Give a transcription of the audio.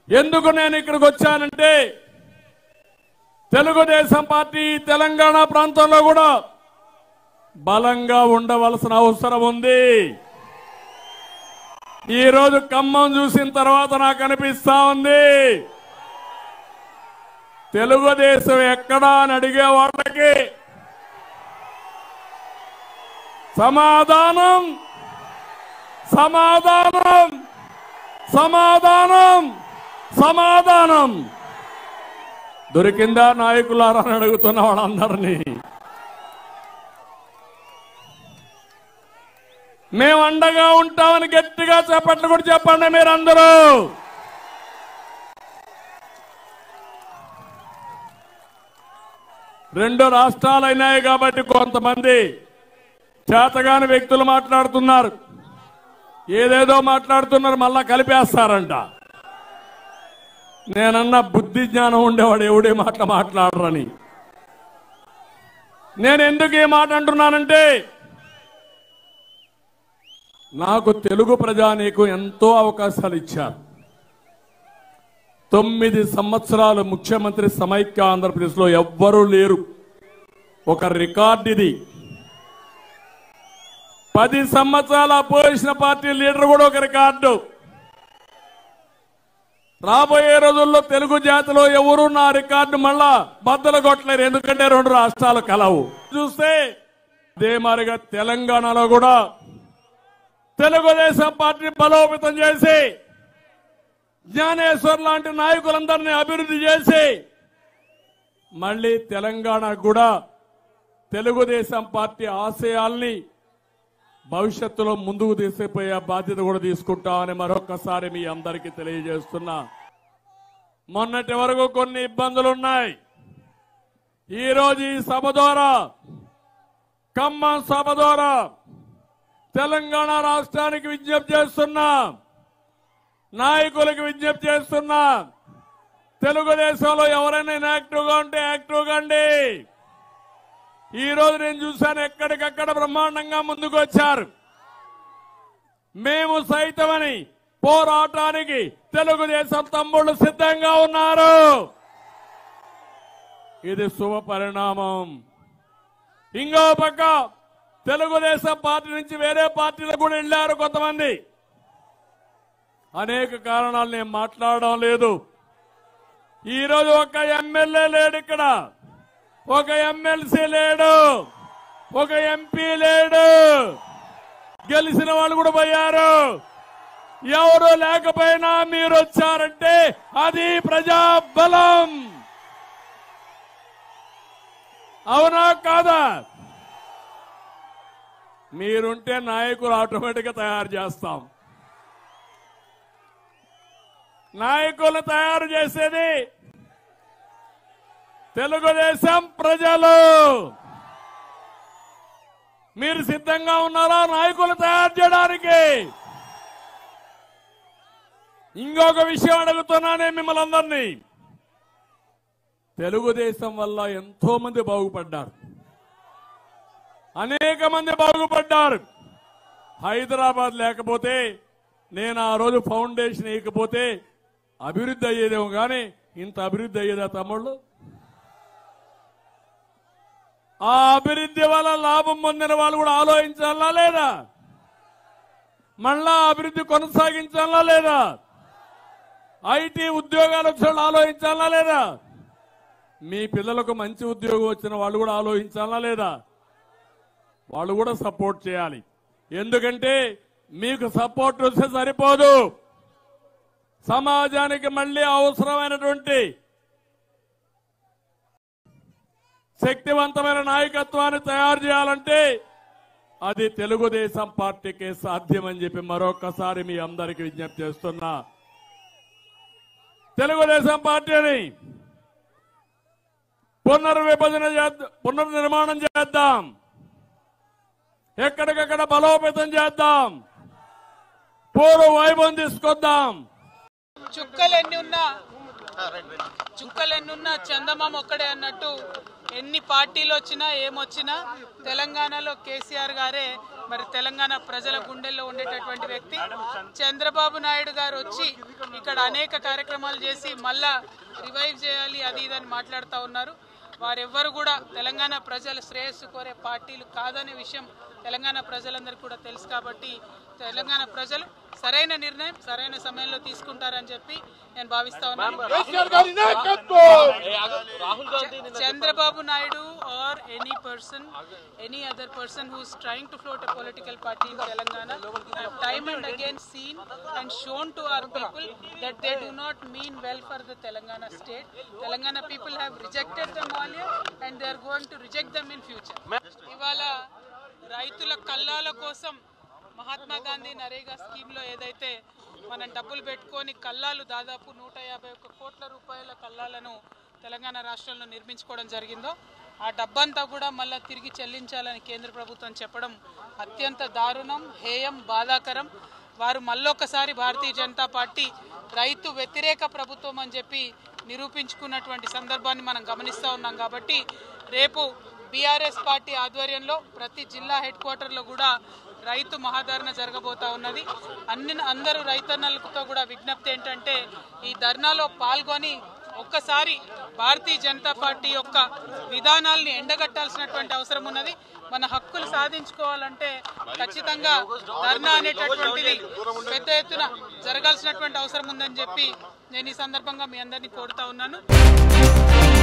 ఎందుకు నేను ఇక్కడికి వచ్చానంటే తెలుగుదేశం పార్టీ తెలంగాణ ప్రాంతంలో కూడా బలంగా ఉండవలసిన అవసరం ఉంది ఈ రోజు ఖమ్మం చూసిన తర్వాత నాకు అనిపిస్తా ఉంది తెలుగుదేశం ఎక్కడా అని అడిగే వాళ్ళకి సమాధానం సమాధానం సమాధానం సమాధానం దొరికిందా నాయకులారా అని అడుగుతున్న వాళ్ళందరినీ మేము అండగా ఉంటామని గట్టిగా చెప్పట్లు కూడా చెప్పండి మీరందరూ రెండు రాష్ట్రాలు అయినాయి కాబట్టి కొంతమంది చేతగాని వ్యక్తులు మాట్లాడుతున్నారు ఏదేదో మాట్లాడుతున్నారు మళ్ళా కలిపేస్తారంట నేనన్న బుద్ధి జ్ఞానం ఉండేవాడు ఎవడే మాట మాట్లాడరని నేను ఎందుకు ఈ మాట అంటున్నానంటే నాకు తెలుగు ప్రజానీకు ఎంతో అవకాశాలు ఇచ్చారు తొమ్మిది సంవత్సరాలు ముఖ్యమంత్రి సమైక్య ఆంధ్రప్రదేశ్లో ఎవ్వరూ లేరు ఒక రికార్డు ఇది పది సంవత్సరాల అపోజిషన్ పార్టీ లీడర్ కూడా ఒక రికార్డు రాబోయే రోజుల్లో తెలుగు జాతిలో ఎవరు నా రికార్డు మళ్ళా బద్దలు కొట్టలేరు ఎందుకంటే రెండు రాష్ట్రాలు కలవు చూస్తే అదే మారిగా తెలంగాణలో కూడా తెలుగుదేశం పార్టీ బలోపేతం చేసి జ్ఞానేశ్వర్ లాంటి నాయకులందరినీ అభివృద్ధి చేసి మళ్ళీ తెలంగాణ కూడా తెలుగుదేశం పార్టీ ఆశయాల్ని భవిష్యత్తులో ముందుకు తీసుకుపోయే బాధ్యత కూడా తీసుకుంటామని మరొకసారి మీ అందరికీ తెలియజేస్తున్నా మొన్నటి వరకు కొన్ని ఇబ్బందులు ఉన్నాయి ఈ రోజు ఈ సభ ద్వారా ఖమ్మం సభ ద్వారా తెలంగాణ రాష్ట్రానికి విజ్ఞప్తి చేస్తున్నా నాయకులకు విజ్ఞప్తి చేస్తున్నా తెలుగుదేశంలో ఎవరైనా ఇన్యాక్టివ్ గా ఉంటే యాక్టివ్ కండి ఈ రోజు నేను చూశాను ఎక్కడికక్కడ బ్రహ్మాండంగా ముందుకు వచ్చారు మేము సైతమని పోరాటానికి తెలుగుదేశం తమ్ముళ్ళు సిద్ధంగా ఉన్నారు ఇది శుభ పరిణామం ఇంకో పక్క తెలుగుదేశం పార్టీ నుంచి వేరే పార్టీలకు కూడా వెళ్ళారు కొంతమంది అనేక కారణాలు నేను మాట్లాడడం లేదు ఈ రోజు ఒక ఎమ్మెల్యే లేడు ఇక్కడ ఒక ఎమ్మెల్సీ లేడు ఒక ఎంపీ లేడు గెలిచిన వాళ్ళు కూడా పోయారు ఎవరు లేకపోయినా మీరు వచ్చారంటే అది ప్రజా బలం అవునా కాదా మీరుంటే నాయకులు ఆటోమేటిక్ గా తయారు చేస్తాం నాయకులు తయారు చేసేది తెలుగుదేశం ప్రజలు మీరు సిద్ధంగా ఉన్నారా నాయకులు తయారు చేయడానికి ఇంకొక విషయం అడుగుతున్నానే మిమ్మల్ని అందరినీ తెలుగుదేశం వల్ల ఎంతో మంది బాగుపడ్డారు అనేక మంది బాగుపడ్డారు హైదరాబాద్ లేకపోతే నేను ఆ రోజు ఫౌండేషన్ వేయకపోతే అభివృద్ధి అయ్యేదేమో కానీ ఇంత అభివృద్ధి అయ్యేదా తమ్ముళ్ళు ఆ అభివృద్ధి వల్ల లాభం పొందిన వాళ్ళు కూడా ఆలోచించాలా లేదా మళ్ళా అభివృద్ధి కొనసాగించాలా లేదా ఐటీ ఉద్యోగాలు వచ్చిన వాళ్ళు ఆలోచించాలా లేదా మీ పిల్లలకు మంచి ఉద్యోగం వచ్చిన వాళ్ళు కూడా ఆలోచించాలా లేదా వాళ్ళు కూడా సపోర్ట్ చేయాలి ఎందుకంటే మీకు సపోర్ట్ వస్తే సరిపోదు సమాజానికి మళ్ళీ అవసరమైనటువంటి శక్తివంతమైన నాయకత్వాన్ని తయారు చేయాలంటే అది తెలుగుదేశం పార్టీకే సాధ్యమని చెప్పి మరొకసారి మీ అందరికీ విజ్ఞప్తి చేస్తున్నా తెలుగుదేశం పార్టీని పునర్విభజన చేద్దాం పునర్నిర్మాణం చేద్దాం ఎక్కడికక్కడ బలోపేతం చేద్దాం పూర్వ వైభవం తీసుకొద్దాం చుక్కలెన్ని ఉన్నా చుక్కలెన్ని ఉన్నా చందమామ ఒక్కడే అన్నట్టు ఎన్ని పార్టీలు వచ్చినా ఏమొచ్చినా తెలంగాణలో కేసీఆర్ గారే మరి తెలంగాణ ప్రజల గుండెల్లో ఉండేటటువంటి వ్యక్తి చంద్రబాబు నాయుడు గారు వచ్చి ఇక్కడ అనేక కార్యక్రమాలు చేసి మళ్ళా రివైవ్ చేయాలి అది ఇది అని మాట్లాడుతూ ఉన్నారు వారెవ్వరు కూడా తెలంగాణ ప్రజల శ్రేయస్సు కోరే పార్టీలు కాదనే విషయం తెలంగాణ ప్రజలందరికీ కూడా తెలుసు కాబట్టి తెలంగాణ ప్రజలు సరైన నిర్ణయం సరైన సమయంలో తీసుకుంటారని చెప్పి నేను భావిస్తా ఉన్నాను Chandrababu Naidu are any person any other person who is trying to float a political party in Telangana have time and again seen and shown to our people that they do not mean well for the Telangana state. Telangana people have rejected them earlier and they are going to reject them in future. ఇవాళ రైతుల కల్లాల కోసం మహాత్మా గాంధీ నరేగా స్కీమ్లో ఏదైతే మనం డబ్బులు పెట్టుకొని కల్లాలు దాదాపు నూట యాభై ఒక్క కోట్ల రూపాయల కల్లాలను తెలంగాణ రాష్ట్రంలో నిర్మించుకోవడం జరిగిందో ఆ డబ్బంతా కూడా మళ్ళీ తిరిగి చెల్లించాలని కేంద్ర ప్రభుత్వం చెప్పడం అత్యంత దారుణం హేయం బాధాకరం వారు మళ్ళొకసారి భారతీయ జనతా పార్టీ రైతు వ్యతిరేక ప్రభుత్వం అని చెప్పి నిరూపించుకున్నటువంటి సందర్భాన్ని మనం గమనిస్తూ ఉన్నాం కాబట్టి రేపు బీఆర్ఎస్ పార్టీ ఆధ్వర్యంలో ప్రతి జిల్లా హెడ్ క్వార్టర్లో కూడా రైతు మహాధరణ జరగబోతా ఉన్నది అన్ని అందరూ రైతన్నలతో కూడా విజ్ఞప్తి ఏంటంటే ఈ ధర్నాలో పాల్గొని ఒక్కసారి భారతీయ జనతా పార్టీ యొక్క విధానాల్ని ఎండగట్టాల్సినటువంటి అవసరం ఉన్నది మన హక్కులు సాధించుకోవాలంటే ఖచ్చితంగా ధర్నా అనేటటువంటిది పెద్ద ఎత్తున జరగాల్సినటువంటి అవసరం ఉందని చెప్పి నేను ఈ సందర్భంగా మీ అందరినీ కోరుతా ఉన్నాను